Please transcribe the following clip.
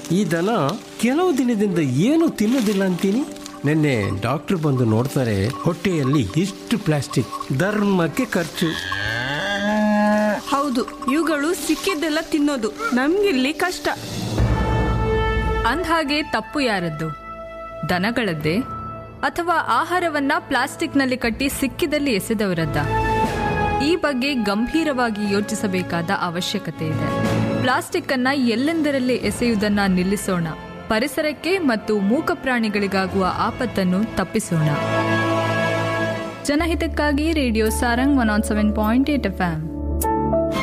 ಈ ದನ ಕೆಲವು ದಿನದಿಂದ ಏನು ತಿನ್ನೋದಿಲ್ಲ ಅಂತೀನಿ ನಿನ್ನೆ ಡಾಕ್ಟರ್ ಬಂದು ನೋಡ್ತಾರೆ ಹೊಟ್ಟೆಯಲ್ಲಿ ಇಷ್ಟು ಪ್ಲಾಸ್ಟಿಕ್ ಧರ್ಮಕ್ಕೆ ಖರ್ಚು ಹೌದು ಇವುಗಳು ಸಿಕ್ಕಿದ್ದೆಲ್ಲ ತಿನ್ನೋದು ನಮ್ಗಿಲ್ಲಿ ಕಷ್ಟ ಅಂದ್ಹಾಗೆ ತಪ್ಪು ಯಾರದ್ದು ದನಗಳದ್ದೇ ಅಥವಾ ಆಹಾರವನ್ನ ಪ್ಲಾಸ್ಟಿಕ್ನಲ್ಲಿ ಕಟ್ಟಿ ಸಿಕ್ಕಿದಲ್ಲಿ ಎಸೆದವರದ್ದ ಈ ಬಗ್ಗೆ ಗಂಭೀರವಾಗಿ ಯೋಚಿಸಬೇಕಾದ ಅವಶ್ಯಕತೆ ಇದೆ ಪ್ಲಾಸ್ಟಿಕ್ ಅನ್ನ ಎಲ್ಲೆಂದರಲ್ಲಿ ಎಸೆಯುವುದನ್ನ ನಿಲ್ಲಿಸೋಣ ಪರಿಸರಕ್ಕೆ ಮತ್ತು ಮೂಕ ಪ್ರಾಣಿಗಳಿಗಾಗುವ ಆಪತ್ತನ್ನು ತಪ್ಪಿಸೋಣ ಜನಹಿತಕ್ಕಾಗಿ radio Sarang one on seven point eight F